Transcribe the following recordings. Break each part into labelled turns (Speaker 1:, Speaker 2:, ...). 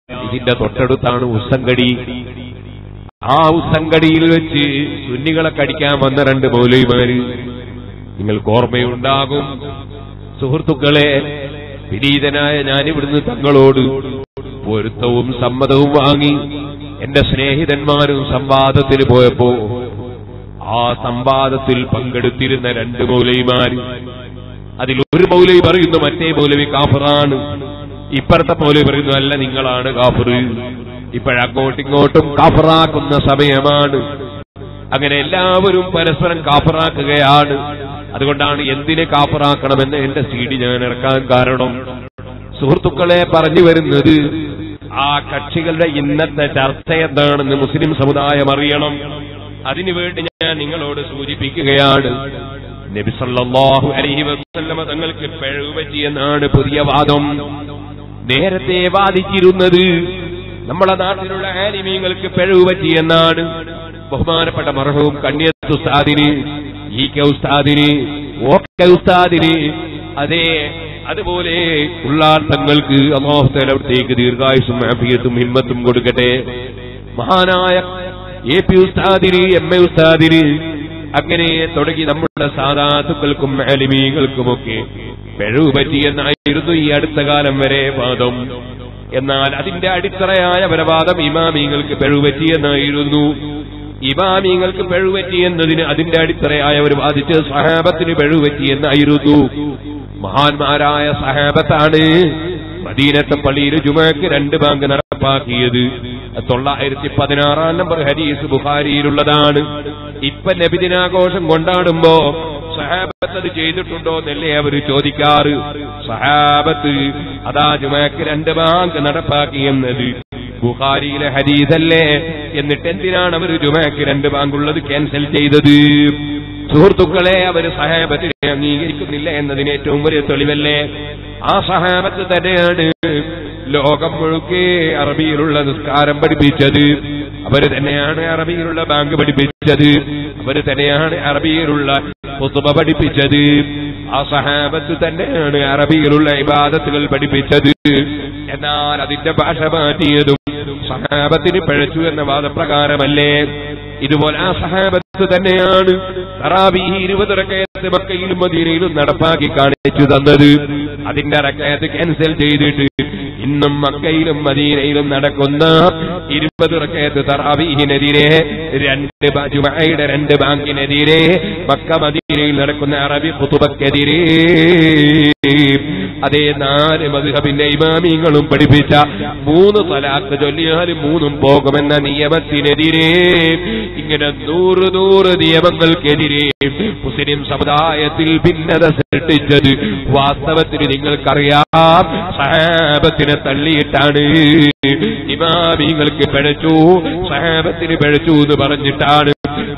Speaker 1: ഇതിന്റെ തൊട്ടടുത്താണ് ഉസ്സങ്കടി ആ ഉസ്സങ്കടിയിൽ വെച്ച് സുന്നികളെ കടിക്കാൻ വന്ന രണ്ട് മൗലവിമാര് നിങ്ങൾക്ക് ഓർമ്മയുണ്ടാകും സുഹൃത്തുക്കളെ വിനീതനായ ഞാനിവിടുന്ന് തങ്ങളോട് പൊരുത്തവും സമ്മതവും വാങ്ങി എന്റെ സ്നേഹിതന്മാരും സംവാദത്തിന് പോയപ്പോ ആ സംവാദത്തിൽ പങ്കെടുത്തിരുന്ന രണ്ട് മൗലവിമാര് അതിൽ ഒരു മൗലവി പറയുന്നു മറ്റേ മൗലവി കാഫറാണ് ഇപ്പുറത്തെ മൗലവി പറയുന്നു അല്ല നിങ്ങളാണ് കാഫർ ഇപ്പോഴങ്ങോട്ടും ഇങ്ങോട്ടും കാഫറാക്കുന്ന സമയമാണ് അങ്ങനെ എല്ലാവരും പരസ്പരം കാഫറാക്കുകയാണ് അതുകൊണ്ടാണ് എന്തിനെ കാഫറാക്കണമെന്ന് എന്റെ സി ഡി ഞാൻ ഇറക്കാൻ കാരണം സുഹൃത്തുക്കളെ പറഞ്ഞു വരുന്നത് ആ കക്ഷികളുടെ ഇന്നത്തെ ചർച്ച എന്താണെന്ന് മുസ്ലിം സമുദായം അറിയണം അതിനുവേണ്ടി ഞാൻ നിങ്ങളോട് സൂചിപ്പിക്കുകയാണ് നബി സല്ലല്ലാഹു അലൈഹി വസല്ലമ തങ്ങൾക്ക് പിഴവ് പറ്റിയെന്നാണ് പുതിയ വാദം നേരത്തെ വാദിച്ചിരുന്നത് നമ്മളെ നാട്ടിലുള്ള ആലിമീങ്ങൾക്ക് പിഴവ് പറ്റിയെന്നാണ് ബഹുമാനപ്പെട്ട മർഹവും കണ്യത്ത് ഉസ്താദിന് ഈ കെ ഉസ്താദിന് ഓ കെ ഉസ്താദിന് അതേ അതുപോലെ ഉള്ളാർത്ഥങ്ങൾക്ക് അള്ളാഹുത്തേക്ക് ദീർഘായുസും ആഫിയത്തും ഹിമ്മത്തും കൊടുക്കട്ടെ മഹാനായ എ പി ഉസ്താദിന് എം എ ഉസ്താദിന് അങ്ങനെ തുടങ്ങി നമ്മുടെ സാധാത്തുക്കൾക്കും അലിമീകൾക്കുമൊക്കെ പിഴവ് പറ്റിയെന്നായിരുന്നു ഈ അടുത്ത കാലം വരെ വാദം എന്നാൽ അതിന്റെ അടിത്തറയായ പരവാദം ഇമാമിങ്ങൾക്ക് പിഴവ് പറ്റിയെന്നായിരുന്നു ഇമാമിങ്ങൾക്ക് പിഴവ് പറ്റിയെന്നതിന് അതിന്റെ അടിത്തറയായവർ വാദിച്ച് സഹാബത്തിന് പിഴവ് പറ്റിയെന്നായിരുന്നു മഹാന്മാരായ സഹാബത്താണ് മദീനത്തെ പള്ളിയിൽ ജുമയ്ക്ക് രണ്ട് ബാങ്ക് നടപ്പാക്കിയത് തൊള്ളായിരത്തി പതിനാറാം നമ്പർ ഹരീസ് ബുഖാരിയിലുള്ളതാണ് ഇപ്പൊ നബിദിനാഘോഷം കൊണ്ടാടുമ്പോ സഹാബത്ത് അത് ചെയ്തിട്ടുണ്ടോ എന്നല്ലേ അവര് ചോദിക്കാറ് സഹാബത്ത് അതാ ജുമയ്ക്ക് രണ്ട് ബാങ്ക് നടപ്പാക്കി എന്നത് ബുഖാരിയിലെ ഹരീസല്ലേ എന്നിട്ട് എന്തിനാണ് അവർ ജുമയ്ക്ക് രണ്ട് ബാങ്കുള്ളത് ക്യാൻസൽ ചെയ്തത് സുഹൃത്തുക്കളെ അവര് സഹാബത്തിനെ അംഗീകരിക്കുന്നില്ല എന്നതിന് ഏറ്റവും വലിയ തെളിവല്ലേ ആ സഹാബത്ത് തന്നെയാണ് ലോകം മുഴുക്കെ അറബിയിലുള്ള നിസ്കാരം പഠിപ്പിച്ചത് അവര് തന്നെയാണ് അറബിയിലുള്ള ബാങ്ക് പഠിപ്പിച്ചത് അവര് തന്നെയാണ് അറബിയിലുള്ള പുതുമ പഠിപ്പിച്ചത് ആ സഹാബത്ത് തന്നെയാണ് അറബിയിലുള്ള ഇബാദത്തുകൾ പഠിപ്പിച്ചത് എന്നാൽ അതിന്റെ ഭാഷ മാറ്റിയതും സഹാബത്തിന് പിഴച്ചു എന്ന വാദപ്രകാരമല്ലേ ഇതുപോലെ ആ സഹാബത്ത് തന്നെയാണ് തറാവി ഇരുപത് റക്കയത്ത് മക്കയിലും മദീനയിലും നടപ്പാക്കി കാണിച്ചു തന്നത് അതിന്റെ റക്കയത്ത് ക്യാൻസൽ ചെയ്തിട്ട് ഇന്നും മക്കയിലും മദീനയിലും നടക്കുന്ന ഇരുപത് റക്കയത്ത് തറാവീഹിനെതിരെ രണ്ട് ബാ- ജുമഅയുടെ രണ്ട് ബാങ്കിനെതിരെ മക്ക മദീനയിൽ നടക്കുന്ന അറബി കുത്തുബക്കെതിരെ അതേ നാല് മധുഹബിന്റെ ഇമാമിങ്ങളും പഠിപ്പിച്ച മൂന്ന് തലാക്ക് ചൊല്ലിയാലും മൂന്നും പോകുമെന്ന നിയമത്തിനെതിരെ ഇങ്ങനെ നൂറ് നൂറ് നിയമങ്ങൾക്കെതിരെ മുസ്ലിം സമുദായത്തിൽ ഭിന്നത സൃഷ്ടിച്ചത് വാസ്തവത്തിൽ നിങ്ങൾക്കറിയാം സഹാബത്തിനെ തള്ളിയിട്ടാണ് ഇമാമിങ്ങൾക്ക് പിഴച്ചു സഹാബത്തിന് പിഴച്ചു എന്ന് പറഞ്ഞിട്ടാണ്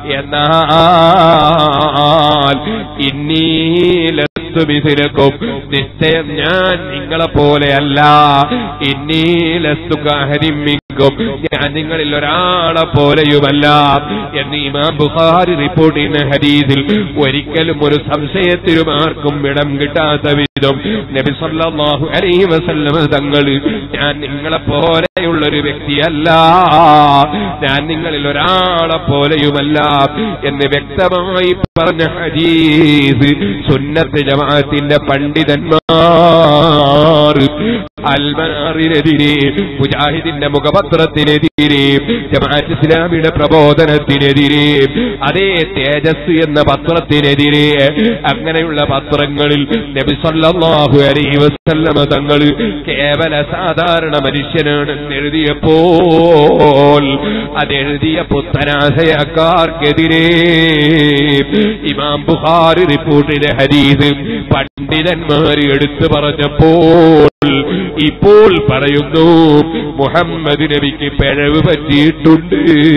Speaker 1: എന്നാൽ ഇന്നീലത്തു മിസിലക്കും നിശ്ചയം ഞാൻ നിങ്ങളെ പോലെയല്ല ഇന്നീലത്തു കാഹരിമ്മിക്കും ഞാൻ നിങ്ങളിൽ ഒരാളെ പോലെയുമല്ല എന്ന് ഇമാം ബുഖാരി റിപ്പോർട്ട് ചെയ്യുന്ന ഹദീസിൽ ഒരിക്കലും ഒരു സംശയത്തിനും ആർക്കും ഇടം കിട്ടാത്ത വിധം നബി സല്ലല്ലാഹു അലൈഹി വസല്ലമ തങ്ങൾ ഞാൻ നിങ്ങളെ പോലെയുള്ള ഒരു വ്യക്തിയല്ല ഞാൻ നിങ്ങളിൽ ഒരാളെ പോലെയുമല്ല എന്ന് വ്യക്തമായി പറഞ്ഞ ഹദീസ് സുന്നത്ത് ജമാഅത്തിന്റെ പണ്ഡിതന്മാർ അൽമനാറിനെതിരെ മുജാഹിദിന്റെ മുഖപത്രത്തിനെതിരെ ജമാഅത്ത് ഇസ്ലാമിയുടെ പ്രബോധനത്തിനെതിരെ അതേ തേജസ് എന്ന പത്രത്തിനെതിരെ അങ്ങനെയുള്ള പത്രങ്ങളിൽ നബി സല്ലല്ലാഹു അലൈഹി വസല്ലമ തങ്ങൾ കേവല സാധാരണ മനുഷ്യനാണെന്ന് എഴുതിയപ്പോൾ അതെഴുതിയ പുത്തനാശയക്കാർക്കെതിരെ ഇമാം ബുഖാരി റിപ്പോർട്ടിലെ ഹദീസ് പണ്ഡിതന്മാർ എടുത്തു പറഞ്ഞപ്പോൾ ഇപ്പോൾ പറയുന്നു മുഹമ്മദ് നബിക്ക് പിഴവ് പറ്റിയിട്ടുണ്ട്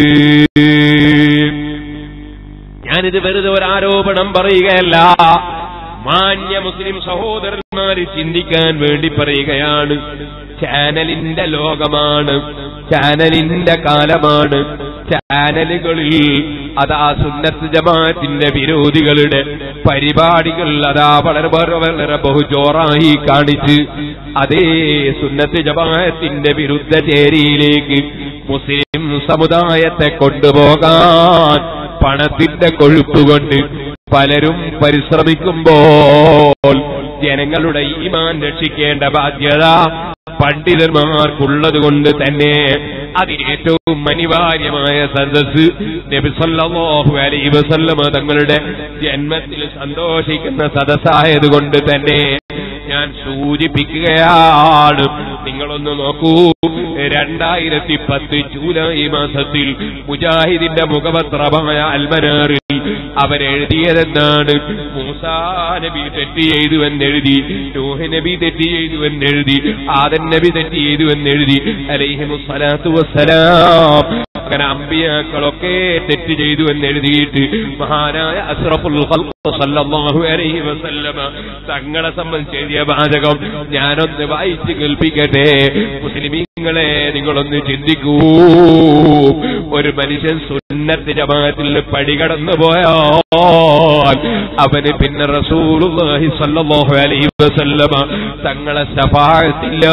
Speaker 1: ഞാനിത് വെറുതെ ഒരു ആരോപണം പറയുകയല്ല മാന്യ മുസ്ലിം സഹോദരന്മാര് ചിന്തിക്കാൻ വേണ്ടി പറയുകയാണ് ചാനലിന്റെ ലോകമാണ് ചാനലിന്റെ കാലമാണ് ചാനലുകളിൽ അതാ സുന്നത്ത് ജമാഅത്തിന്റെ വിരോധികളുടെ പരിപാടികൾ അതാ വളരെ വളരെ വളരെ ബഹുജോറായി കാണിച്ച് അതേ സുന്നത്ത് ജമാഅത്തിന്റെ വിരുദ്ധ ചേരിയിലേക്ക് മുസ്ലിം സമുദായത്തെ കൊണ്ടുപോകാൻ പണത്തിന്റെ കൊഴുപ്പുകൊണ്ട് പലരും പരിശ്രമിക്കുമ്പോൾ ജനങ്ങളുടെ ഈമാൻ രക്ഷിക്കേണ്ട ബാധ്യത പണ്ഡിതന്മാർക്കുള്ളത് കൊണ്ട് തന്നെ അതിനേറ്റവും അനിവാര്യമായ സദസ് നബി സല്ലല്ലാഹു അലൈഹി വസല്ലമ തങ്ങളുടെ ജന്മത്തിൽ സന്തോഷിക്കുന്ന സദസ്സായതുകൊണ്ട് തന്നെ ഞാൻ സൂചിപ്പിക്കുകയാണ് നിങ്ങളൊന്ന് നോക്കൂ രണ്ടായിരത്തി പത്ത് ജൂലൈ മാസത്തിൽ മുജാഹിദിന്റെ മുഖപത്രമായ അൽമനാറിൽ അവരെഴുതിയതെന്താണ് മൂസാ നബി തെറ്റ് ചെയ്തു എന്നെഴുതി നൂഹ് നബി തെറ്റ് ചെയ്തു എന്നെഴുതി ആദൻ നബി തെറ്റ് ചെയ്തു എന്നെഴുതി അലൈഹിമുസ്സലാത്തു വസ്സലാം അങ്ങനെ അമ്പിയാക്കളൊക്കെ തെറ്റ് ചെയ്തു എന്നെഴുതിയിട്ട് മഹാനായ അസ്റഫുൽ ഖൽഖ് സല്ലല്ലാഹു അലൈഹി വസല്ലമ തങ്ങളെ സംബന്ധിച്ച് എഴുതിയ വാചകം ഞാനൊന്ന് വായിച്ച് കേൾപ്പിക്കട്ടെ മുസ്ലിമീങ്ങളെ നിങ്ങളൊന്ന് ചിന്തിക്കൂ ഒരു മനുഷ്യൻ സുന്നത്ത് ജമാഅത്തിൽ പടികടന്നു പോയാൽ അവന് പിന്നെ റസൂലുള്ളാഹി സ്വല്ലല്ലാഹു അലൈഹി വസല്ലമ തങ്ങളെ ശഫാഅത്തില്ല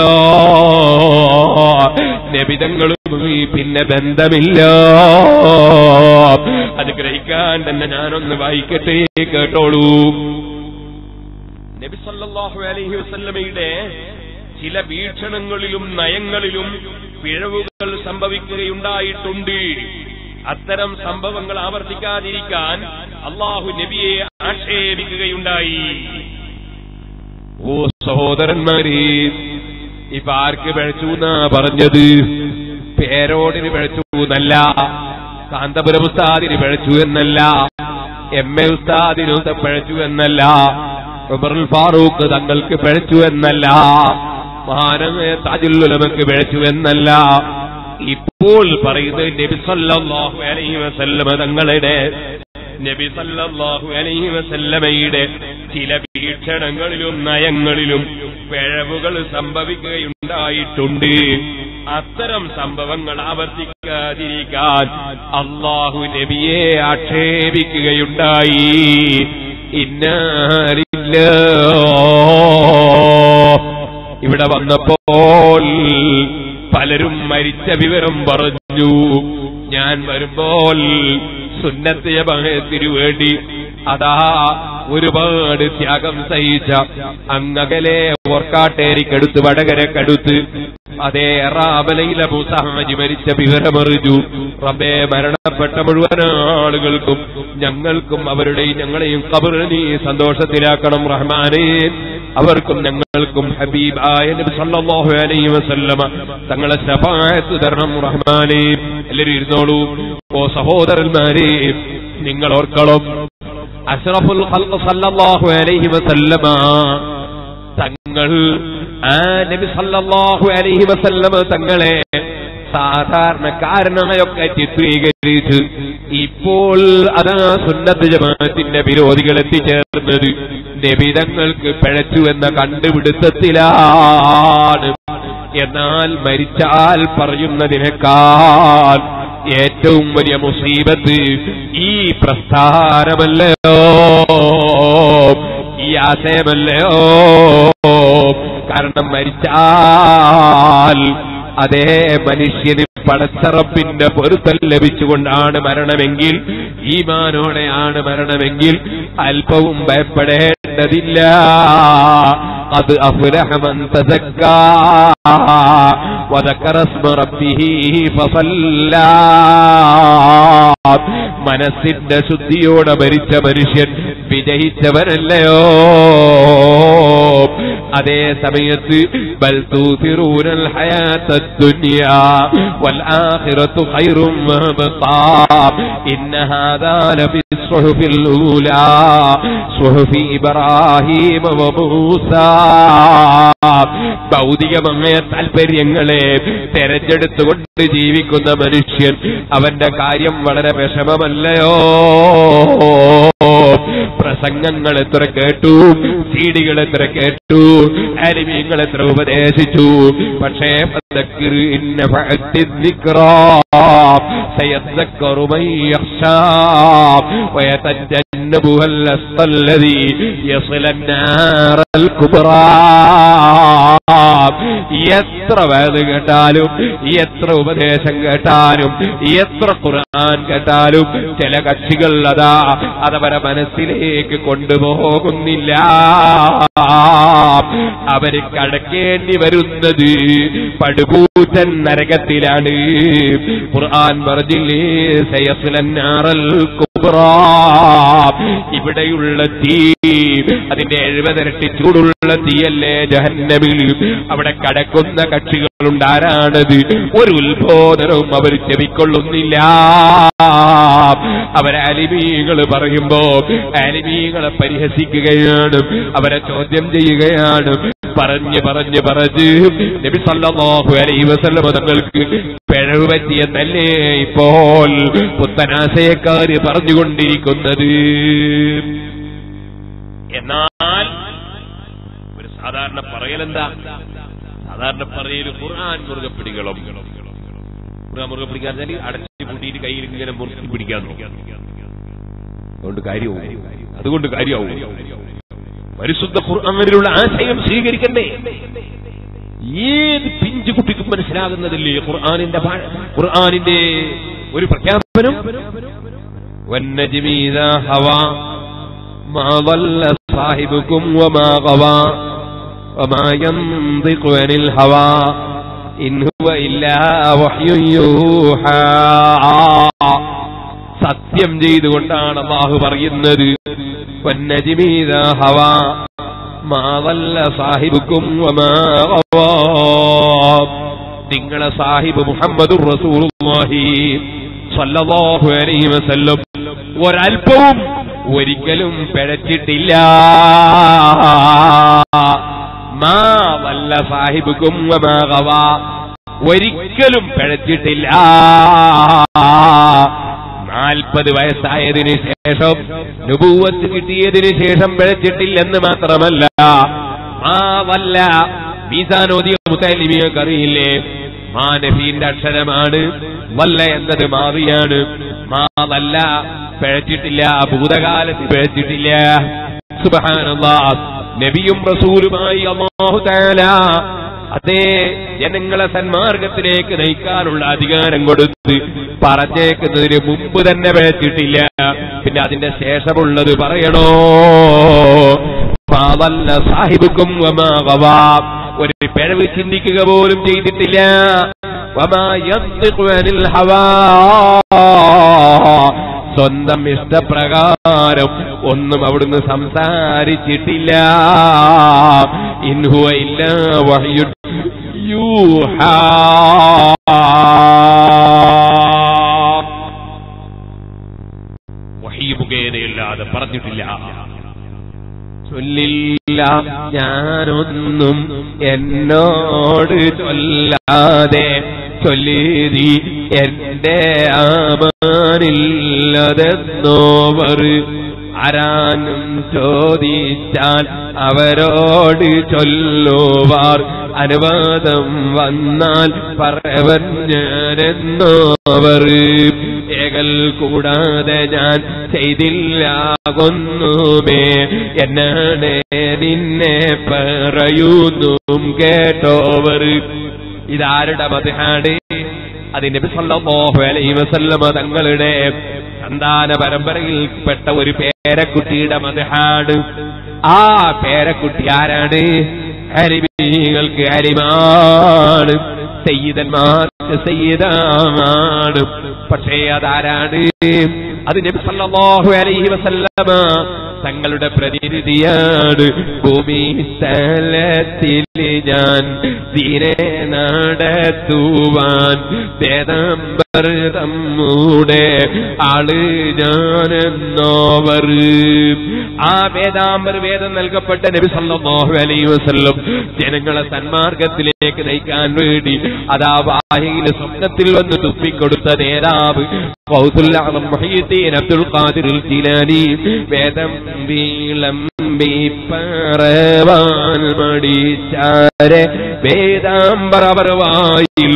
Speaker 1: നബിതങ്ങളുമായി പിന്നെ ബന്ധമില്ല അത് ഗ്രഹിക്കാൻ തന്നെ ഞാനൊന്ന് വായിക്കട്ടെ കേട്ടോളൂ നബി സല്ലല്ലാഹു അലൈഹി വസല്ലമയുടെ ചില വീക്ഷണങ്ങളിലും നയങ്ങളിലും പിഴവുകൾ സംഭവിക്കുകയുണ്ടായിട്ടുണ്ട് അത്തരം സംഭവങ്ങൾ ആവർത്തിക്കാതിരിക്കാൻ അള്ളാഹു നബിയെ ആക്ഷേപിക്കുകയുണ്ടായി ഓ സഹോദരന്മാരെ ഇപ്പൊ ആർക്ക് പിഴച്ചു എന്നാ പറഞ്ഞത് പേരോടിന് പിഴച്ചു എന്നല്ല കാന്തപുരം ഉസ്താദിന് പിഴച്ചു എന്നല്ല എം എ ഉസ്താദിന് പിഴച്ചു എന്നല്ല ഉമറുൽ ഫാറൂഖ് തങ്ങൾക്ക് പിഴച്ചു എന്നല്ല മഹാനമായ താജുല്ലുലമക്ക് പിഴച്ചു എന്നല്ല ഇപ്പോൾ പറയുന്നത് നബി സല്ലല്ലാഹു അലൈഹി വസല്ലമ തങ്ങളുടെ നബി സല്ലല്ലാഹു അലൈഹി വസല്ലമയുടെ ചില വീക്ഷണങ്ങളിലും നയങ്ങളിലും പിഴവുകൾ സംഭവിക്കുകയുണ്ടായിട്ടുണ്ട് അത്തരം സംഭവങ്ങൾ ആവർത്തിക്കാതിരിക്കാൻ അള്ളാഹു നബിയെ ആക്ഷേപിക്കുകയുണ്ടായി ഇന്നാരില്ല ഇവിടെ വന്നപ്പോൾ പലരും മരിച്ച വിവരം പറഞ്ഞു ഞാൻ വരുമ്പോൾ സുന്നത്ത് ജമാഅത്തിനു വേണ്ടി അതാ ഒരുപാട് ത്യാഗം സഹിച്ച അങ്ങകലെ ഓർക്കാട്ടേരിക്കടുത്ത് വടകരക്കടുത്ത് അതേ റാബലയിലെ മുസഹാജി മരിച്ച വിവരമറിഞ്ഞു റബ്ബേ മരണപ്പെട്ട മുഴുവൻ ആളുകൾക്കും ഞങ്ങൾക്കും അവരുടെയും ഞങ്ങളെയും കബറിൽ നീ സന്തോഷത്തിലാക്കണം റഹ്മാനേ അവർക്കും ഞങ്ങൾക്കും ഹബീബായ നബി സല്ലല്ലാഹു അലൈഹി വസല്ലമ തങ്ങളെ ശഫാഅത്ത് തരണം റഹ്മാനേ എല്ലാവരും ഇരുന്നോളൂ ഓ സഹോദരന്മാരെ നിങ്ങൾ ഓർക്കണം അഷ്റഫുൽ ഖൽഖ് സല്ലല്ലാഹു അലൈഹി വസല്ലമ തങ്ങൾ ആ നബി സല്ലല്ലാഹു അലൈഹി വസല്ലമ തങ്ങളെ സാധാരണക്കാരനായൊക്കെ ചിത്രീകരിച്ച് ഇപ്പോൾ അതാ സുന്നത്ത് ജമാഅത്തിന്റെ വിരോധികൾ എത്തിച്ചേർന്നത് നബിതങ്ങൾക്ക് പിഴച്ചു എന്ന കണ്ടുപിടുത്തത്തിലാണ് എന്നാൽ മരിച്ചാൽ പറയുന്നതിനേക്കാൾ ഏറ്റവും വലിയ മുസീബത്ത് ഈ പ്രസ്ഥാനമല്ലയോ ഈ ആശയമല്ലയോ കാരണം മരിച്ചാൽ അതേ മനുഷ്യന് പടച്ചറപ്പിന്റെ പൊരുത്തൽ ലഭിച്ചുകൊണ്ടാണ് മരണമെങ്കിൽ ഈമാനോടെയാണ് മരണമെങ്കിൽ അല്പവും ഭയപ്പെടേണ്ടതില്ല അത് അഫുലഹമൻ മനസ്സിന്റെ ശുദ്ധിയോടെ മരിച്ച മനുഷ്യൻ വിജയിച്ചവനല്ലയോ അതേ സമയത്ത് ബൽ തൂതിറൂനൽ ഹയാത്ത ദുനിയ വൽ ആഖിറത്തു ഖൈറും വഅബ്ഖാ ഇന്ന ഹാദാ ലഫി الصحف الأولى صحف إبراهيم وموسى ഭൗതികമായ താല്പര്യങ്ങളെ തെരഞ്ഞെടുത്തുകൊണ്ട് ജീവിക്കുന്ന മനുഷ്യൻ അവന്റെ കാര്യം വളരെ വിഷമമല്ലയോ പ്രസംഗങ്ങൾ എത്ര കേട്ടു സീഡികൾ എത്ര കേട്ടു അരിമീങ്ങൾ എത്ര ഉപദേശിച്ചു പക്ഷേ سيذكر من يخشى ويتجنبها الأشقى الذي يصل النار الكبرى എത്ര വേദ കേട്ടാലും എത്ര ഉപദേശം കേട്ടാലും എത്ര ഖുർആൻ കേട്ടാലും ചില കക്ഷികൾ അതാ അതവരെ മനസ്സിലേക്ക് കൊണ്ടുപോകുന്നില്ല അവര് കടക്കേണ്ടി വരുന്നത് പടുകൂറ്റൻ നരകത്തിലാണ് ഖുർആൻ പറഞ്ഞില്ലേ സയസ്ലന്നാറൽ കുബ്രാ ഇവിടെയുള്ള തീ അതിന്റെ എഴുപതിരട്ടി ചൂടുള്ള തീയല്ലേ ജഹന്നമിൽ അവിടെ കടക്കുന്ന കക്ഷികളുണ്ട് ആരാണത് ഒരു ഉത്ബോധനവും അവർ ചെവിക്കൊള്ളുന്നില്ല അവരെ അലിമീകൾ പറയുമ്പോ അലിമീകളെ പരിഹസിക്കുകയാണ് അവരെ ചോദ്യം ചെയ്യുകയാണ് പറഞ്ഞ് പറഞ്ഞ് പറഞ്ഞ് നബി സല്ലല്ലാഹു അലൈഹി വസല്ലം തങ്ങൾക്ക് പിഴവ് പറ്റിയെന്നല്ലേ ഇപ്പോൾ പുത്തനാശയക്കാര് പറഞ്ഞുകൊണ്ടിരിക്കുന്നത് എന്നാൽ ഒരു സാധാരണ പറയലെന്താ സാധാരണ പറയല് ഖുർആൻ മുറുകെ പിടികളും ഖുർആൻ മുറുകെ പിടിക്കാൻ വെച്ചാൽ അടച്ചു പൂട്ടിയിട്ട് കയ്യിൽ ഇങ്ങനെ മുറുക്കി പിടിക്കാൻ നോക്കും അതുകൊണ്ട് കാര്യവും അതുകൊണ്ട് കാര്യവും പരിശുദ്ധ ഖുർആനിലുള്ള ആശയം സ്വീകരിക്കണ്ടേ ഏത് പിഞ്ചു കുട്ടിക്കും മനസ്സിലാകുന്നതില്ലേ ഖുർആനിന്റെ ഭാ- ഖുർആനിന്റെ ഒരു പ്രഖ്യാപനം വന്നജ്മി ഇദാ ഹവാ ما ضل صاحبكم وما غوى وما ينطق عن الهوى إن هو إلا وحي يوحى സത്യം ചെയ്തുകൊണ്ടാണ് അള്ളാഹു പറയുന്നത് വന്നജിമീത ഹവ മാവല്ല സാഹിബുക്കും വമാ ഗവാ. നിങ്ങളെ സാഹിബ് മുഹമ്മദുർ റസൂലുള്ളാഹി സ്വല്ലല്ലാഹു അലൈഹി വസല്ലം ഒരൽപ്പവും ഒരിക്കലും പിഴച്ചിട്ടില്ല മാ വല്ല സാഹിബുക്കും വമാ ഗവാ. ഒരിക്കലും പിഴച്ചിട്ടില്ല നാൽപ്പത് വയസ്സായതിനു ശേഷം നുപൂവത്ത് കിട്ടിയതിനു ശേഷം പിഴച്ചിട്ടില്ലെന്ന് മാത്രമല്ല മാ വല്ല മീസാനോദിയ മുത്തലിമിയൊക്കെ അറിയില്ലേ മാനഫീന്റെ അക്ഷരമാണ് വല്ല എന്നത് മാറിയാണ് മാ വല്ല പിഴച്ചിട്ടില്ല ഭൂതകാലത്ത് പിഴച്ചിട്ടില്ല സുബഹാനല്ലാ നബിയും റസൂലുമായി അല്ലാഹു തആല അതേ ജനങ്ങളെ സന്മാർഗത്തിലേക്ക് നയിക്കാനുള്ള അധികാരം കൊടുത്ത് പറഞ്ഞേക്കുന്നതിന് മുമ്പ് തന്നെ പിഴച്ചിട്ടില്ല പിന്നെ അതിന്റെ ശേഷമുള്ളത് പറയണോ പാവല്ല സാഹിബുക്കും വമാ ഗവാ. ഒരു പിഴവ് ചിന്തിക്കുക പോലും ചെയ്തിട്ടില്ല വമാ യന്തിഖു അനിൽ ഹവാ. സ്വന്തം ഇഷ്ടപ്രകാരം ഒന്നും അവിടുന്ന് സംസാരിച്ചിട്ടില്ല ഇൻഹുവ ഇല്ല വഹ്യു യൂഹാ വഹീ മുഖേനയല്ലാതെ പറഞ്ഞിട്ടില്ല ചൊല്ലില്ല ഞാനൊന്നും എന്നോട് ചൊല്ലാതെ ചൊല്ലിതി എന്റെ ആമാനില്ലതെന്നോവർ ആരാനും ചോദിച്ചാൽ അവരോട് ചൊല്ലുവാർ അനുവാദം വന്നാൽ പറവൻ ഞാനെന്നോവർ ഏകൽ കൂടാതെ ഞാൻ ചെയ്തില്ലാകുന്നുമേ എന്നാണ് നിന്നെ പറയുന്നും കേട്ടോവർ ഇതാരുടെ മതഹാണ് അതിന്റെ സല്ലല്ലാഹു അലൈഹി വസല്ലമ തങ്ങളുടെ സന്താന പരമ്പരയിൽപ്പെട്ട ഒരു പേരക്കുട്ടിയുടെ മതഹാണ് ആ പേരക്കുട്ടി ആരാണ് അരിമീകൾക്ക് അരിമാണ് സയ്യിദന്മാർക്ക് സയ്യിദാണ് പക്ഷേ അതാരാണ് അത് നബി സല്ലല്ലാഹു അലൈഹി വസല്ലമ തങ്ങളുടെ പ്രതിനിധിയാണ് ഭൂമി സ്ഥലത്തിൽ ഞാൻ തീരെ നടത്തുവാൻ വേദംബർ തമ്മൂടെ ആള് ഞാനെന്നോവർ ആ വേദാംബർ വേദം നൽകപ്പെട്ട നബി സല്ലല്ലാഹു അലൈഹി വസല്ലം ജനങ്ങളെ സന്മാർഗത്തിലേക്ക് നയിക്കാൻ വേണ്ടി അതാ വാഹിയിൽ സ്വപ്നത്തിൽ വന്ന് തുപ്പിക്കൊടുത്ത നേതാവ് ഫൗസുൽ അഅ്ലം മുഹയ്യിദ്ദീൻ അബ്ദുൽ ഖാദിർ ജിലാനി വേദം വിളമ്പി പറവാൻ മടിച്ചാരെ വേദാംബറവായിൽ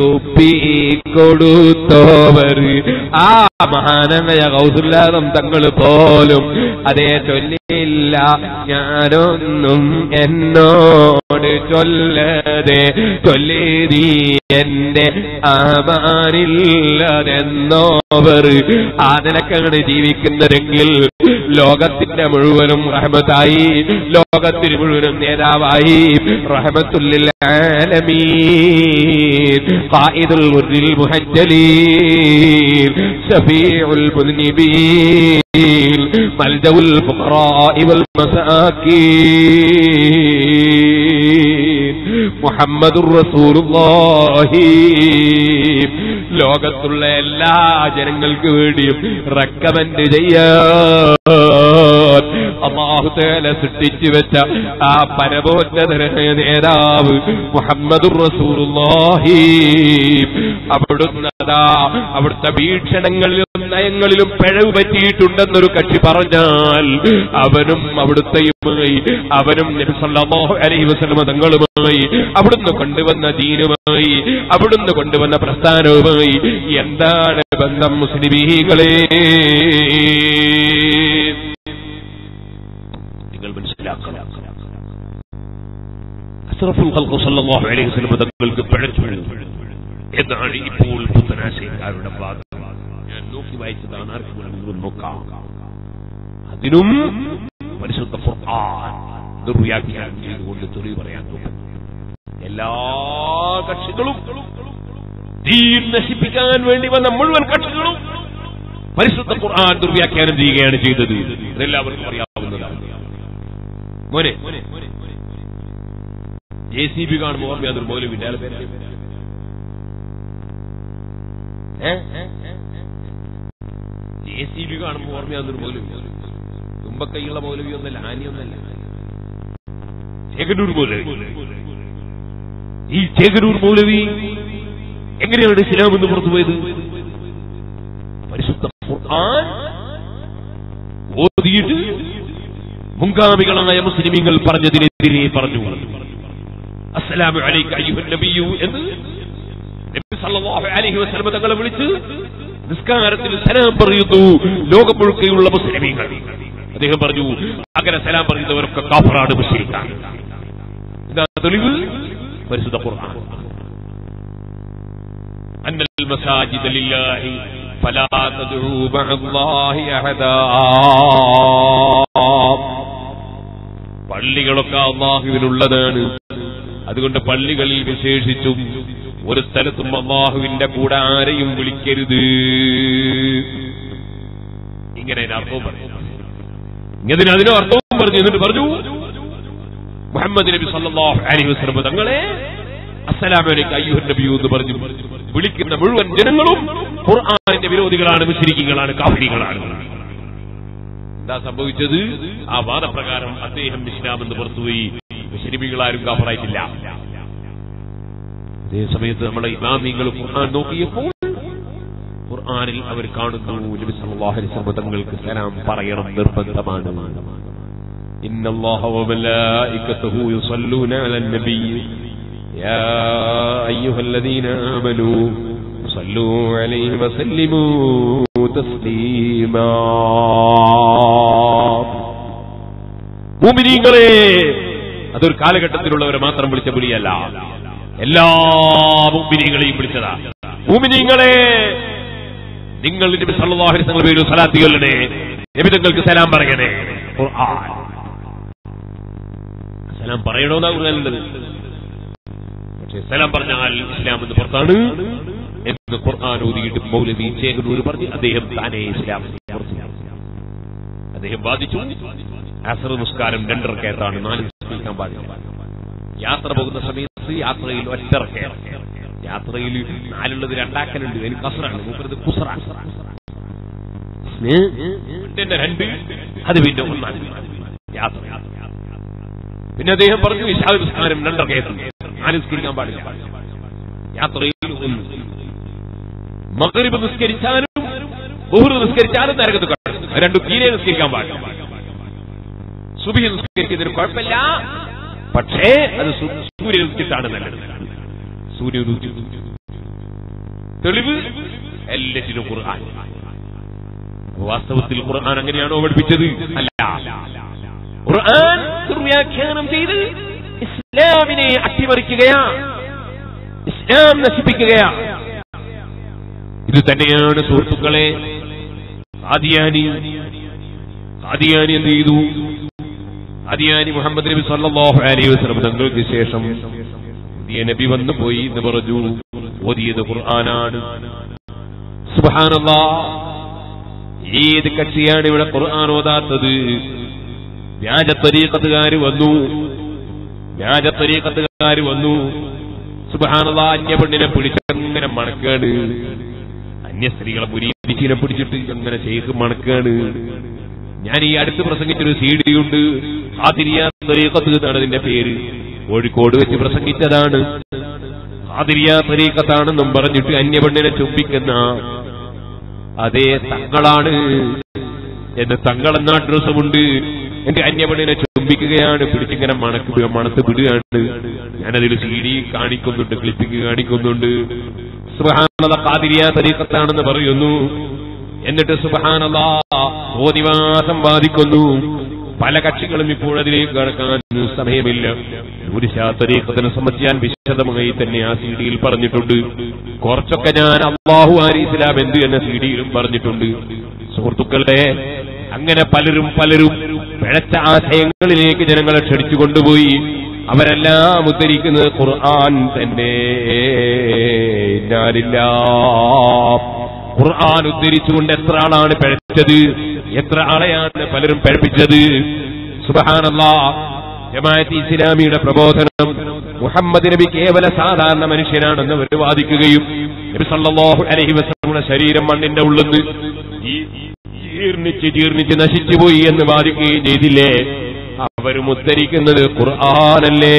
Speaker 1: തുപ്പിക്കൊടുത്തോവർ ആ മഹാനമായ കൗസുല്ലാദം തങ്ങൾ പോലും അതേ ചൊല്ലില്ല ഞാനൊന്നും എന്നോട് ചൊല്ലതെ ചൊല്ലേതി എന്റെ ആമാനില്ലതെന്നോവർ ആ നിലക്കാണ് ജീവിക്കുന്നതെങ്കിൽ ലോകത്തിന്റെ മുഴുവനും റഹമത്തായി ലോകത്തിന് മുഴുവനും നേതാവായി റഹമത്തുല്ലിൽ ആലമീൻ ഖായിദുൽ ഗുർരിൽ മുഹജ്ജലീൻ ശഫീഉൽ മുദ്നിബീൻ മൽജഉൽ ഫുഖറാഇ വൽ മസാകീൻ മുഹമ്മദുർ റസൂലുള്ളാഹി ലോകത്തുള്ള എല്ലാ ജനങ്ങൾക്ക് വേണ്ടിയും റെക്കമെൻഡ് ചെയ്യാൻ അള്ളാഹുതേല സൃഷ്ടിച്ചു വെച്ച ആ പരമോന്നതനായ നേതാവ് മുഹമ്മദുർ റസൂലുള്ളാഹി അവിടുന്ന് അതാ അവിടുത്തെ വീക്ഷണങ്ങളിലും നയങ്ങളിലും പിഴവ് പറ്റിയിട്ടുണ്ടെന്നൊരു കക്ഷി പറഞ്ഞാൽ അവനും അവിടുത്തെയുമായി അവനും നബി സല്ലല്ലാഹു അലൈഹി വസല്ലമ തങ്ങളുമായി അവിടുന്ന് കൊണ്ടുവന്ന ദീനുമായി അവിടുന്ന് കൊണ്ടുവന്ന പ്രസ്ഥാനവുമായി എന്താണ് ബന്ധം മുസ്ലിമീകളെ നിങ്ങൾ മനസ്സിലാക്കണം അസ്റഫുൽ ഖൽഖ് സല്ലല്ലാഹു അലൈഹി വസല്ലം തങ്ങൾക്ക് പിഴച്ചു എന്നാണ് ഇപ്പോൾ പുത്തനാശയക്കാരുടെ വാദം ഞാൻ നോക്കി വായിച്ചതാണ് ആർക്കും വേണമെങ്കിലും നോക്കാം അതിനും പരിശുദ്ധ ഖുർആൻ ദുർവ്യാഖ്യാനം ചെയ്തുകൊണ്ട് തെളിവ് പറയാൻ നോക്കും എല്ലാ കക്ഷികളും ദീൻ നശിപ്പിക്കാൻ വേണ്ടി വന്ന മുഴുവൻ കക്ഷികളും പരിശുദ്ധ ഖുർആൻ ദുർവ്യാഖ്യാനം ചെയ്യുകയാണ് ചെയ്തത് ഇതെല്ലാവർക്കും അറിയാവുന്നതാണ് മോനെ ജെ സി ബി കാണുമ്പോൾ ഓർമ്മ അതൊരു മൗലവിന്റെ അയാളെ പേര് ജെ സി ബി കാണുമ്പോൾ ഓർമ്മ അതൊരു മൗലവി തുമ്പക്കൈയുള്ള മൗലവി ഒന്നല്ല ആനിയൊന്നല്ല ചേകനൂർ മൗലവി ഈ ചേകനൂർ മൗലവി എങ്ങനെയാണ് ഇസ്ലാം എന്ന് പുറത്തുപോയത് പരിശുദ്ധ ഖുർആൻ ഓതിയിട്ട് മുൻഗാമികളായ മുസ്ലിമീങ്ങൾ പറഞ്ഞതിനെതിരെ പറഞ്ഞു അസ്സലാമു അലൈക അയ്യുഹൻ നബിയു എന്ന് നബി സല്ലല്ലാഹു അലൈഹി വസല്ലം തങ്ങളെ വിളിച്ച് നിസ്കാരത്തിൽ സലാം പറയുന്നു ലോകം മുഴുക്കെയുള്ള മുസ്ലിമീങ്ങൾ അദ്ദേഹം പറഞ്ഞു അങ്ങനെ സലാം പറയുന്നവരൊക്കെ കാഫറാണ് മുസ്ലിമാണ് ഇതാ തെളിവ് പരിശുദ്ധ ഖുർആൻ أن المساجد لله فلا تدعوا مع الله أحدا പള്ളികളൊക്കെ അള്ളാഹുവിനുള്ളതാണ് അതുകൊണ്ട് പള്ളികളിൽ വിശേഷിച്ചും ഒരു സ്ഥലത്തും അള്ളാഹുവിന്റെ കൂടെ ആരെയും വിളിക്കരുത് ഇങ്ങനെ അതിന് അർത്ഥവും പറഞ്ഞു ഇങ്ങനെ അതിനും അർത്ഥവും പറഞ്ഞു എന്നിട്ട് പറഞ്ഞു മുഹമ്മദ് നബി സല്ലല്ലാഹു അലൈഹി വസല്ലം തങ്ങളെ അസ്സലാമലൈക്കും അയ്യുഹൻ നബിയു എന്ന് പറഞ്ഞു വിളിക്കുന്ന മുഴുവൻ ജനങ്ങളും ഖുർആാനിന്റെ വിരോധികളാണ് മുസ്ലിക്കുകളാണ് കാഫിരികളാണ് എന്താ സംഭവിച്ചത് ആ വാദപ്രകാരം അദ്ദേഹം ഇസ്ലാം എന്ന് പുറത്തുപോയി മുസ്ലിമികളാരും കാഫറായിട്ടില്ല അതേ സമയത്ത് നമ്മുടെ ഇമാമിങ്ങൾ ഖുർആൻ നോക്കിയപ്പോൾ ഖുർആനിൽ അവർ കാണുന്നു നബി സല്ലല്ലാഹു അലൈഹി വസല്ലം തങ്ങൾക്ക് സലാം പറയണം നിർബന്ധമാണ് إن الله وملائكته يصلون على النبي يا أيها الذين آمنوا صلوا عليه وسلموا تسليما മുമിനീങ്ങളെ അതൊരു കാലഘട്ടത്തിലുള്ളവരെ മാത്രം വിളിച്ച വിളിയല്ല എല്ലാ മുമിനീങ്ങളെയും വിളിച്ചതാ മുമിനീങ്ങളെ നിങ്ങൾ നബി സല്ലല്ലാഹു അലൈഹി വസല്ലം പേരിൽ സലാത്ത് ചൊല്ലണേ നബി തങ്ങൾക്ക് സലാം പറയണേ ഖുർആൻ സലാം പറയണോന്നാ ഖുർആനിലുള്ളത് പക്ഷേ സലാം പറഞ്ഞാൽ ഇസ്ലാം എന്ന് പുറത്താണ് എന്ന് ഖുർആൻ ഓതിയിട്ട് മൗലവി ചേകനൂർ പറഞ്ഞ് അദ്ദേഹം താനേ ഇസ്ലാം പുറത്തു അദ്ദേഹം വാദിച്ചു അസർ നിസ്കാരം രണ്ടരക്കേട്ടാണ് നാല് നിസ്കരിക്കാൻ പാടില്ല യാത്ര പോകുന്ന സമയത്ത് യാത്രയിൽ ഒറ്ററക്കേ യാത്രയിൽ നാലുള്ളത് രണ്ടാക്കലുണ്ട് അതിന് കസറാണ് മൂപ്പരത് കുസറാണ് പിന്നെ രണ്ട് അത് പിന്നെ ഒന്നാണ് യാത്ര പിന്നെ അദ്ദേഹം പറഞ്ഞു ഇഷാ നിസ്കാരം രണ്ടരക്കേത്ത് നാല് നിസ്കരിക്കാൻ പാടില്ല യാത്രയിൽ ഒന്ന് മകരിബ് നിസ്കരിച്ചാലും ബഹുർ നിസ്കരിച്ചാലും നരകത്ത് കാണും രണ്ടു കീരെ നിസ്കരിക്കാൻ പാടില്ല സുബി നിസ്കരിക്കുന്നതിന് കുഴപ്പമില്ല പക്ഷേ അത് സു- സൂര്യൻ ഉദിച്ചിട്ടാണ് നല്ലത് സൂര്യൻ ഉദിച്ചു തെളിവ് എല്ലാറ്റിനും ഖുർആൻ അപ്പൊ വാസ്തവത്തിൽ ഖുർആൻ അങ്ങനെയാണോ പഠിപ്പിച്ചത് അല്ല ഖുർആൻ ദുർവ്യാഖ്യാനം ചെയ്ത് ഇസ്ലാമിനെ അട്ടിമറിക്കുകയാണ് ഇസ്ലാം നശിപ്പിക്കുകയാണ് ഇത് തന്നെയാണ് സുഹൃത്തുക്കളെ ആദിയാനി ആദിയാനി എന്ത് ചെയ്തു ആദിയാനി മുഹമ്മദ് നബി സല്ലല്ലാഹു അലൈഹി വസല്ലം തങ്ങൾക്ക് ശേഷം പുതിയ നബി വന്നു പോയി എന്ന് പറഞ്ഞു ഓതിയത് ഖുർആനാണ് സുബ്ഹാനല്ലാ ഏത് കക്ഷിയാണ് ഇവിടെ ഖുർആൻ ഓതാത്തത് വ്യാജ തരീക്കത്തുകാർ വന്നു വ്യാജ തരീക്കത്തുകാർ വന്നു സുബ്ഹാനല്ലാ അന്യ പെണ്ണിനെ പിടിച്ചങ്ങനെ മണക്കാണ് അന്യ സ്ത്രീകളെ മുരീതിനെ പിടിച്ചിട്ട് അങ്ങനെ ചെയ്ത് മണക്കാണ് ഞാൻ ഈ അടുത്ത് പ്രസംഗിച്ചൊരു സി ഡി ഉണ്ട് ഹാദിരിയ തരീക്കത്ത് എന്നാണ് അതിന്റെ പേര് കോഴിക്കോട് വെച്ച് പ്രസംഗിച്ചതാണ് ഹാദിരിയ തരീക്കത്താണെന്നും പറഞ്ഞിട്ട് അന്യപെണ്ണിനെ ചുംബിക്കുന്ന അതേ തങ്ങളാണ് എന്ന് തങ്ങളെന്ന അഡ്രസ്സുമുണ്ട് എന്റെ അന്യപെണ്ണിനെ ചുംബിക്കുകയാണ് പിടിച്ചിങ്ങനെ മണക്ക് മണത്ത് വിടുകയാണ് ഞാനതിൽ സി ഡി കാണിക്കുന്നുണ്ട് ക്ലിപ്പിംഗ് കാണിക്കുന്നുണ്ട് സുബഹാനത കാതിരിയ തരീക്കത്താണെന്ന് പറയുന്നു എന്നിട്ട് സുബഹാനത ഓതിവാസം ബാധിക്കുന്നു പല കക്ഷികളും ഇപ്പോൾ അതിലേക്ക് കടക്കാൻ സമയമില്ല ഒരു ശാസ്ത്രീയത്തിനെ സംബന്ധിച്ച് ഞാൻ വിശദമായി തന്നെ ആ സി ഡിയിൽ പറഞ്ഞിട്ടുണ്ട് കുറച്ചൊക്കെ ഞാൻ അള്ളാഹു ആരി ഇസ്ലാം എന്ത് എന്ന സി ഡിയിലും പറഞ്ഞിട്ടുണ്ട് സുഹൃത്തുക്കളെ അങ്ങനെ പലരും പലരും പിഴച്ച ആശയങ്ങളിലേക്ക് ജനങ്ങളെ ക്ഷണിച്ചു കൊണ്ടുപോയി അവരെല്ലാം ഉദ്ധരിക്കുന്നത് ഖുർആൻ തന്നെ ഞാനില്ല ഖുർആൻ ഉദ്ധരിച്ചുകൊണ്ട് എത്ര ആളാണ് പിഴച്ചത് എത്ര ആളെയാണ് പലരും പിഴപ്പിച്ചത് സുബഹാനല്ലാ ജമാഅത്ത് ഇസ്ലാമിയുടെ പ്രബോധനം മുഹമ്മദ് നബി കേവല സാധാരണ മനുഷ്യനാണെന്ന് അവർ വാദിക്കുകയും നബി സല്ലല്ലാഹു അലൈഹി വസല്ലമയുടെ ശരീരം മണ്ണിന്റെ ഉള്ളിന്ന് ഈ- ജീർണിച്ച് ജീർണിച്ച് നശിച്ചുപോയി എന്ന് വാദിക്കുകയും ചെയ്തില്ലേ അവരും ഉദ്ധരിക്കുന്നത് ഖുർആാനല്ലേ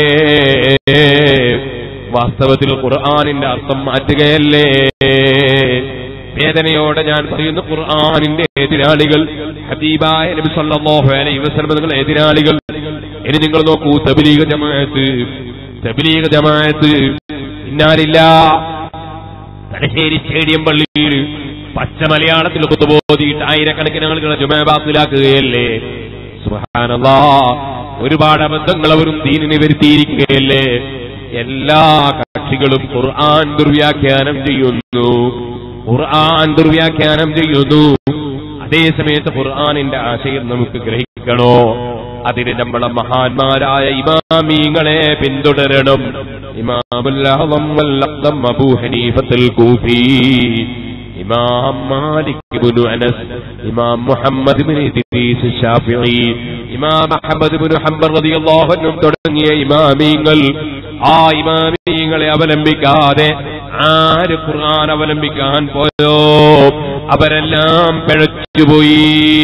Speaker 1: വാസ്തവത്തിൽ ഖുർആാനിന്റെ അർത്ഥം മാറ്റുകയല്ലേ വേദനയോടെ ഞാൻ പറയുന്നു ഖുർആാനിന്റെ എതിരാളികൾ ഹബീബായ നബി സല്ലല്ലാഹു അലൈഹി വസല്ലം നിങ്ങൾ എതിരാളികൾ ഇനി നിങ്ങൾ നോക്കൂ തബ്ലീഗ് ജമാഅത്ത് തബ്ലീഗ് ജമാഅത്ത് ഇന്നാലില്ല തലശ്ശേരി സ്റ്റേഡിയം പള്ളിയിൽ പച്ച മലയാളത്തിൽ കുത്തുബോധിയിട്ട് ആയിരക്കണക്കിന് ആളുകളെ ജുമാബാത്തിലാക്കുകയല്ലേ സുബ്ഹാനല്ലാ ഒരുപാട് അബദ്ധങ്ങൾ അവരും ദീനിനെ വരുത്തിയിരിക്കുകയല്ലേ എല്ലാ കക്ഷികളും ഖുർആൻ ദുർവ്യാഖ്യാനം ചെയ്യുന്നു ഖുർആൻ ദുർവ്യാഖ്യാനം ചെയ്യുന്നു അതേ സമയത്ത് ഖുർആനിന്റെ ആശയം നമുക്ക് ഗ്രഹിക്കണോ അതിന് നമ്മളെ മഹാന്മാരായ ഇമാമീങ്ങളെ പിന്തുടരണം ഇമാമുൽ അഅ്ളം വൽ അഖ്ദം അബൂ ഹനീഫത്തുൽ കൂഫി ഇമാം മാലിക് ഇബ്നു അനസ് ഇമാം മുഹമ്മദ് ഇബ്നു ഇദ്രീസ് ഷാഫിഈ ഇമാം അഹ്മദ് ഇബ്നു ഹംബൽ റളിയല്ലാഹു അൻഹു തുടങ്ങിയ ഇമാമീങ്ങൾ ആ ഇമാമീങ്ങളെ അവലംബിക്കാതെ ആര് ഖുർആൻ അവലംബിക്കാൻ പോയോ അവരെല്ലാം പിഴച്ചുപോയി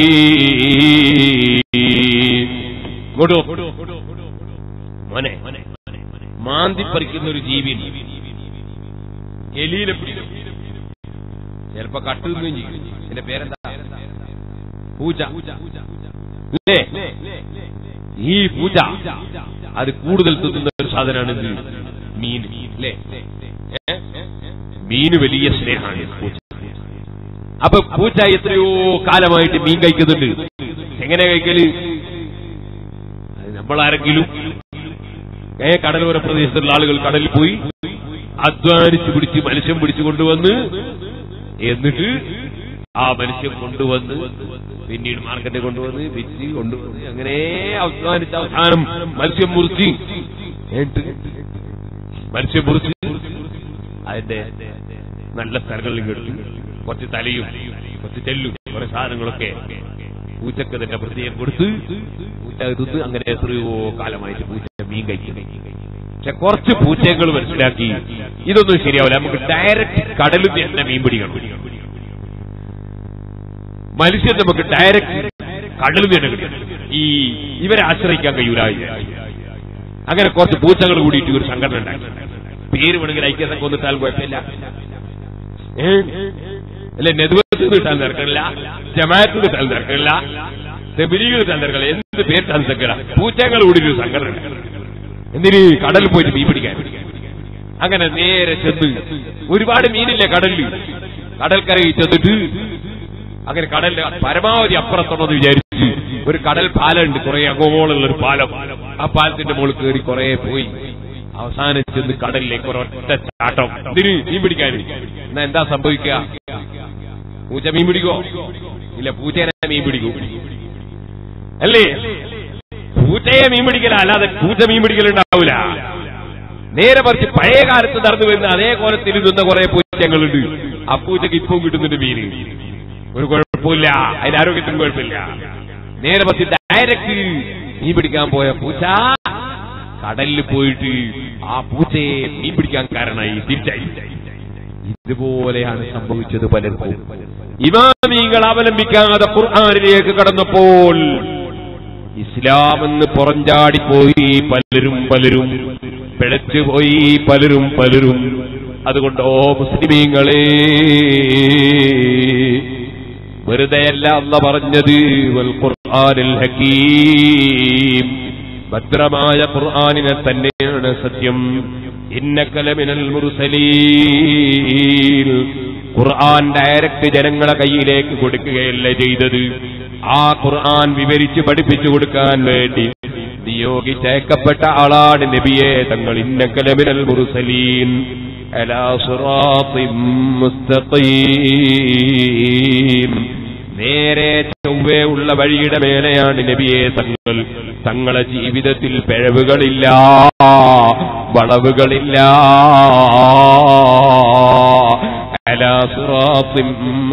Speaker 1: ഇങ്ങോട്ട് മോനെ മാന്തി പറിക്കുന്ന ഒരു ജീവി എലിയിലെ പിടിക്കും ചിലപ്പോ കട്ടുകയും ചെയ്യും എന്റെ പേരെന്താ പൂജ ഇല്ലേ? ഈ പൂജ അത് കൂടുതൽ തിന്നുന്ന ഒരു സാധനമാണ് ഇത് മീൻ അല്ലേ ഏ? മീന് വലിയ സ്നേഹമാണ് പൂച്ച അപ്പൊ പൂച്ച എത്രയോ കാലമായിട്ട് മീൻ കഴിക്കുന്നുണ്ട് എങ്ങനെ കഴിക്കല് അത് നമ്മളാരെങ്കിലും ഏ കടലോര പ്രദേശത്തുള്ള ആളുകൾ കടലിൽ പോയി അധ്വാനിച്ച് പിടിച്ച് മത്സ്യം പിടിച്ചു കൊണ്ടുവന്ന് എന്നിട്ട് ആ മത്സ്യം കൊണ്ടുവന്ന് പിന്നീട് മാർക്കറ്റിൽ കൊണ്ടുവന്ന് വിറ്റ് കൊണ്ടുവന്ന് അങ്ങനെ അവസാനിച്ച് അവസാനം മത്സ്യം മുറിച്ച് എന്നിട്ട് മത്സ്യം മുറിച്ച് അതിന്റെ നല്ല സ്ഥലങ്ങളിൽ എടുത്ത് കുറച്ച് തലയും കുറച്ച് ചെല്ലും കുറെ സാധനങ്ങളൊക്കെ പൂച്ചക്ക് തന്നെ പ്രത്യേകം കൊടുത്ത് പൂച്ച അത് തിന്ന് അങ്ങനെ എത്രയോ കാലമായിട്ട് പൂച്ച മീൻ കഴിക്കും പക്ഷെ കുറച്ച് പൂച്ചകൾ മനസ്സിലാക്കി ഇതൊന്നും ശരിയാവില്ല നമുക്ക് ഡയറക്റ്റ് കടലിൽ നിന്ന് തന്നെ മീൻ പിടിക്കണം മത്സ്യം നമുക്ക് ഡയറക്റ്റ് കടലിൽ നിന്ന് തന്നെ കിട്ടും ഈ ഇവരെ ആശ്രയിക്കാൻ കഴിയൂല അങ്ങനെ കുറച്ച് പൂച്ചകൾ കൂടിയിട്ട് ഒരു സംഘടന ഉണ്ടാക്കി പേര് വേണമെങ്കിൽ ഐക്യസംഘം ഒന്നിട്ടാൽ കുഴപ്പമില്ല ഏ? അല്ലെ നെതുവത്ത് കിട്ടാൻ തിരക്കില്ല ജമാഅത്ത് കിട്ടാൻ തിരക്കില്ല തെബിലീഗ് കിട്ടാൻ തിരക്കില്ല എന്ത് പേരിട്ടാൻ തിരക്കില്ല പൂച്ചകൾ കൂടി ഒരു സംഘടന ഉണ്ടാക്കി. എന്തിന് കടൽ പോയിട്ട് മീൻ പിടിക്കാൻ അങ്ങനെ നേരെ ചെന്ന് ഒരുപാട് മീനില്ലേ കടലിൽ കടൽക്കരയിൽ ചെന്നിട്ട് അങ്ങനെ കടലിന്റെ പരമാവധി അപ്പുറത്തുള്ളത് വിചാരിച്ച് ഒരു കടൽ പാലമുണ്ട് കുറെ അകോളമുള്ള ഒരു പാലം ആ പാലത്തിന്റെ മുകളിൽ കയറി കുറെ പോയി അവസാനം ചെന്ന് കടലിലേക്ക് ഒരൊറ്റ ചാട്ടം ഇതിന് മീൻ പിടിക്കാൻ എന്നാ എന്താ സംഭവിക്കുക പൂച്ച മീൻ പിടിക്കോ ഇല്ല പൂച്ചേനെ മീൻ പിടിക്കൂ അല്ലേ പൂച്ചയെ മീൻ പിടിക്കല അല്ലാതെ പൂച്ച മീൻ പിടിക്കലുണ്ടാവൂല നേരെ മറിച്ച് പഴയ കാലത്ത് നടന്നു വരുന്ന അതേ കോലത്തിൽ നിന്ന കുറെ പൂച്ചങ്ങളുണ്ട് ആ പൂച്ചക്ക് ഇപ്പം കിട്ടുന്നുണ്ട് മീന് ഒരു കുഴപ്പമില്ല അതിന്റെ ആരോഗ്യത്തിന് കുഴപ്പമില്ല നേരെ മറിച്ച് ഡയറക്റ്റ് മീൻ പിടിക്കാൻ പോയ പൂച്ച കടലിൽ പോയിട്ട് ആ പൂച്ചയെ മീൻ പിടിക്കാൻ കാരണമായി തിരിച്ചായി ഇതുപോലെയാണ് സംഭവിച്ചത് പലർക്കും ഇമാമീങ്ങൾ അവലംബിക്കാതെ ഖുർആാനിലേക്ക് കടന്നപ്പോൾ ഇസ്ലാം എന്ന് പുറഞ്ചാടിപ്പോയി പലരും പലരും പിഴച്ചുപോയി പലരും പലരും അതുകൊണ്ട് ഓ മുസ്ലിമീങ്ങളെ വെറുതെയല്ല അല്ല പറഞ്ഞത് വൽ ഖുർആനിൽ ഹക്കീം ഭദ്രമായ ഖുർആനിനെ തന്നെയാണ് സത്യം ഇന്നക്കലമിനൽ മുർസലീൻ ഖുർആൻ ഡയറക്റ്റ് ജനങ്ങളെ കയ്യിലേക്ക് കൊടുക്കുകയല്ല ചെയ്തത് ആ ഖുർആൻ വിവരിച്ച് പഠിപ്പിച്ചു കൊടുക്കാൻ വേണ്ടി നിയോഗിച്ചേക്കപ്പെട്ട ആളാണ് നബിയെ തങ്ങൾ ഇന്നക്കലമിനൽ മുർസലീൻ അലാ സിറാത്തിൻ മുസ്തഖീം നേരെ ചൊവ്വേ ഉള്ള വഴിയുടെ മേലെയാണ് നബിയെ തങ്ങൾ തങ്ങളെ ജീവിതത്തിൽ പിഴവുകളില്ല വളവുകളില്ല അലാ സിറാത്തിൻ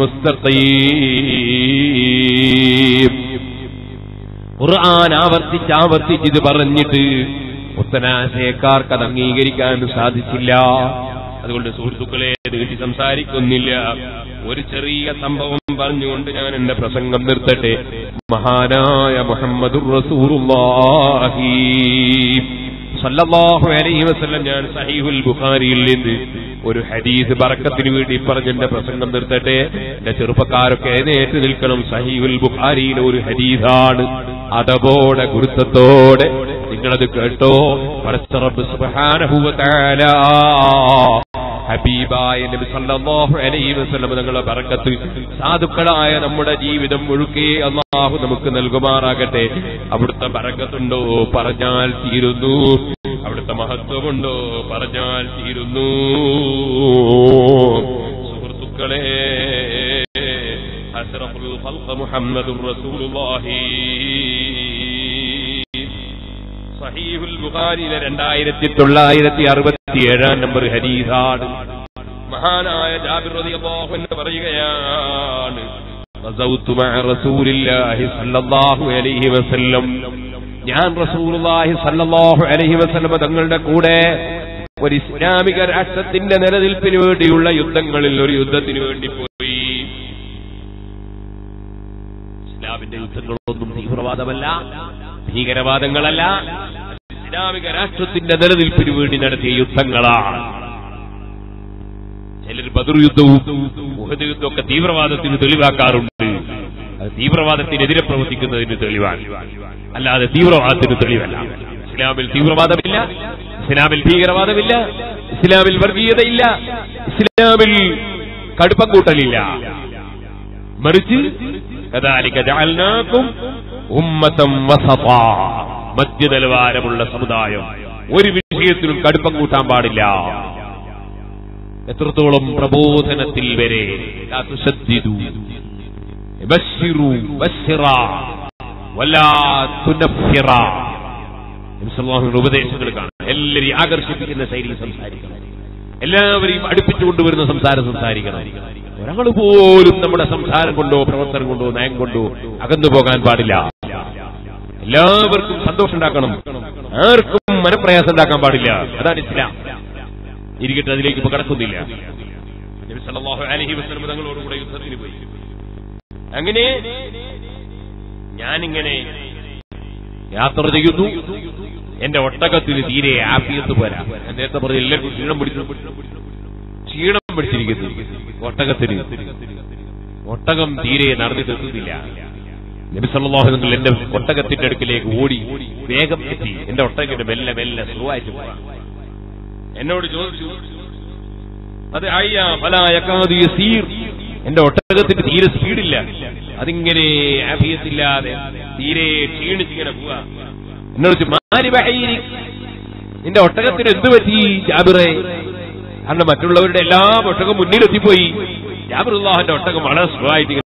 Speaker 1: മുസ്തഖീം ഖുർആൻ ആവർത്തിച്ച് ആവർത്തിച്ച് ഇത് പറഞ്ഞിട്ട് പുത്തനാശയക്കാർക്ക് അത് അംഗീകരിക്കാൻ സാധിച്ചില്ല അതുകൊണ്ട് സുഹൃത്തുക്കളെ നീട്ടി സംസാരിക്കുന്നില്ല ഒരു ചെറിയ സംഭവം പറഞ്ഞുകൊണ്ട് ഞാൻ എന്റെ പ്രസംഗം നിർത്തട്ടെ മഹാനായ മുഹമ്മദുർ റസൂലുള്ളാഹി സല്ലല്ലാഹു അലൈഹി വസല്ലം ഞാൻ സഹീഹുൽ ബുഖാരിയിൽ നിന്ന് ഒരു ഹദീസ് ബറക്കത്തിന് വേണ്ടി പറഞ്ഞ് എന്റെ പ്രസംഗം നിർത്തട്ടെ എന്റെ ചെറുപ്പക്കാരൊക്കെ എഴുന്നേറ്റ് നിൽക്കണം സഹീഹുൽ ബുഖാരിയിലെ ഒരു ഹദീസാണ് അതപോടെ ഗുരുത്വത്തോടെ നിങ്ങളത് കേട്ടോ പടച്ച റബ്ബ് സുബ്ഹാനഹു വ തആല ഹബീബായ നബി സല്ലല്ലാഹു അലൈഹി വസല്ലം തങ്ങളുടെ ബറക്കത്ത് സാധുക്കളായ നമ്മുടെ ജീവിതം മുഴുക്കെ അള്ളാഹു നമുക്ക് നൽകുമാറാകട്ടെ അവിടുത്തെ ബറക്കത്തുണ്ടോ പറഞ്ഞാൽ തീരുന്നു അവിടുത്തെ മഹത്വമുണ്ടോ പറഞ്ഞാൽ തീരുന്നു സുഹൃത്തുക്കളെ അഷ്റഫുൽ ഖൽഖ് മുഹമ്മദുർ റസൂലുള്ളാഹി സഹീഹുൽ ബുഖാരിയിലെ രണ്ടായിരത്തി തൊള്ളായിരത്തി അറുപത്തി ഏഴാം നമ്പർ ഹരീസാണ് മഹാനായ ജാബിർ റളിയല്ലാഹു അൻഹു പറയുകയാണ് غزوت مع رسول الله صلى الله عليه وسلم ഞാൻ റസൂലുള്ളാഹി സല്ലല്ലാഹു അലൈഹി വസല്ലം തങ്ങളുടെ കൂടെ ഒരു ഇസ്ലാമിക രാഷ്ട്രത്തിന്റെ നിലനിൽപ്പിന് വേണ്ടിയുള്ള യുദ്ധങ്ങളിൽ ഒരു യുദ്ധത്തിന് വേണ്ടി പോയി ഇസ്ലാമിന്റെ യുദ്ധങ്ങളൊന്നും തീവ്രവാദമല്ല ഭീകരവാദങ്ങളല്ല ഇസ്ലാമിക രാഷ്ട്രത്തിന്റെ നിലനിൽപ്പിന് വേണ്ടി നടത്തിയ യുദ്ധങ്ങളാണ് ചിലർ ബദർ യുദ്ധവും ഉഹദ് യുദ്ധവും ഒക്കെ തീവ്രവാദത്തിന് തെളിവാക്കാറുണ്ട് അത് തീവ്രവാദത്തിനെതിരെ പ്രവർത്തിക്കുന്നതിന് തെളിവാണ് അല്ലാതെ തീവ്രവാദത്തിന് തെളിവല്ല ഇസ്ലാമിൽ തീവ്രവാദമില്ല ഇസ്ലാമിൽ ഭീകരവാദമില്ല ഇസ്ലാമിൽ വർഗീയതയില്ല ഇസ്ലാമിൽ കടുപ്പം കൂട്ടലില്ല മറിച്ച് കദാലിക ജഅൽനാകും ഉമ്മതം വസതാ മധ്യനിലവാരമുള്ള സമുദായം ഒരു വിഷയത്തിലും കടുപ്പം കൂട്ടാൻ പാടില്ല എത്രത്തോളം പ്രബോധനത്തിൽ വരെ ലാ തുശദ്ദിദു. ബശ്ശിറു ബശ്ശിറ വലാ തുനഫിറ. നബി സല്ലല്ലാഹു അലൈഹി വസല്ലം ഉപദേശങ്ങൾ കാണാം എല്ലാവരെയും ആകർഷിപ്പിക്കുന്ന ശൈലി സംസാരിക്കണം എല്ലാവരെയും അടുപ്പിച്ചു കൊണ്ടുവരുന്ന സംസാരം സംസാരിക്കണം ഒരാൾ പോലും നമ്മുടെ സംസാരം കൊണ്ടോ പ്രവർത്തനം കൊണ്ടോ നയം കൊണ്ടോ അകന്നു പോകാൻ പാടില്ല എല്ലാവർക്കും സന്തോഷം ഉണ്ടാക്കണം ആർക്കും മനപ്രയാസം ഉണ്ടാക്കാൻ പാടില്ല അതാണ് ഇസ്ലാം ഇരിക്കട്ടെ അതിലേക്ക് ഇപ്പൊ കടക്കുന്നില്ല നബി സല്ലല്ലാഹു അലൈഹി വസല്ലം തങ്ങളോടുകൂടെ യുദ്ധത്തിന് പോയി അങ്ങനെ ഞാനിങ്ങനെ യാത്ര ചെയ്യുന്നു എന്റെ ഒട്ടകത്തിന് തീരെ ആപ്പിയത്ത് പോരാ ഞാൻ നേരത്തെ പറഞ്ഞ എല്ലാവർക്കും ക്ഷീണം പിടിച്ചു ക്ഷീണം പിടിച്ചിരിക്കുന്നു ഒട്ടകത്തിന് ഒട്ടകം തീരെ നടന്നു നിർത്തുന്നില്ല നബി സല്ലല്ലാഹു അലൈഹി വസല്ലം എന്റെ ഒട്ടകത്തിന്റെ അടുക്കിലേക്ക് ഓടി വേഗം എത്തി എന്റെ ഒട്ടകത്തിന് മെല്ലെ മെല്ലെ സുഖമായിട്ട് പോകാം എന്നോട് ചോദിച്ചു അത് അയ്യ ഫലായക്കാത് യസീർ എന്റെ ഒട്ടകത്തിന് തീരെ സ്പീഡില്ല അതിങ്ങനെ ആഫിയത്തില്ലാതെ തീരെ ക്ഷീണിച്ചിങ്ങനെ പോവാ എന്നോട് ചോദിച്ചു, മാരി ബഹൈരി നിന്റെ ഒട്ടകത്തിന് എന്ത് പറ്റി ജാബിറെ കാരണം മറ്റുള്ളവരുടെ എല്ലാ ഒട്ടകം മുന്നിലെത്തിപ്പോയി ജാബിറുല്ലാഹിന്റെ ഒട്ടകം വളരെ സുഖമായിട്ട് ഇങ്ങനെ